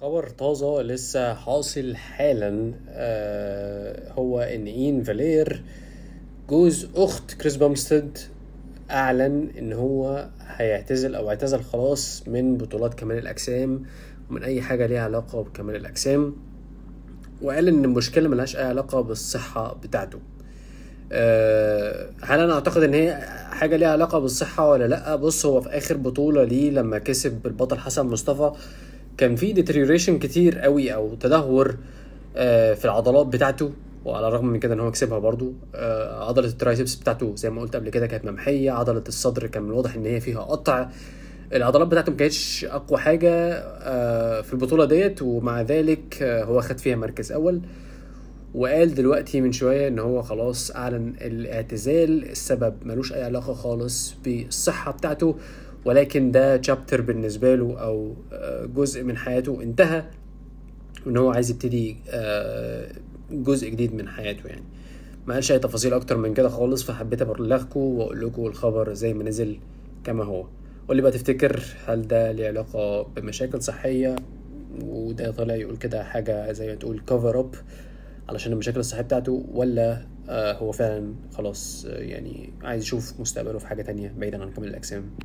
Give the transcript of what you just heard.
خبر طازة لسه حاصل حالا آه هو ان اين فالير جوز اخت كريس بامستد اعلن ان هو هيعتزل او اعتزل خلاص من بطولات كمال الاجسام ومن اي حاجة ليها علاقة بكمال الاجسام وقال ان المشكلة ملهاش اي علاقة بالصحة بتاعته أه هل انا اعتقد ان هي حاجه ليها علاقه بالصحه ولا لا بص هو في اخر بطوله ليه لما كسب البطل حسن مصطفى كان في ديتريوريشن كتير قوي او تدهور أه في العضلات بتاعته وعلى الرغم من كده ان هو كسبها برضو أه عضله الترايسبس بتاعته زي ما قلت قبل كده كانت ممحيه عضله الصدر كان من الواضح ان هي فيها قطع العضلات بتاعته ما كانتش اقوى حاجه في البطوله ديت ومع ذلك هو خد فيها مركز اول وقال دلوقتي من شوية ان هو خلاص اعلن الاعتزال السبب ملوش اي علاقة خالص بالصحة بتاعته ولكن ده تشابتر بالنسبة له او جزء من حياته انتهى وان هو عايز يبتدي جزء جديد من حياته يعني ما قالش اي تفاصيل اكتر من كده خالص فحبيت ابلغكم واقول لكم الخبر زي ما نزل كما هو قول لي بقى تفتكر هل ده ليه علاقة بمشاكل صحية وده طالع يقول كده حاجة زي ما تقول كفر اب علشان المشاكل الصحية بتاعته ولا آه هو فعلا خلاص آه يعني عايز يشوف مستقبله في حاجة تانية بعيدا عن كمال الأجسام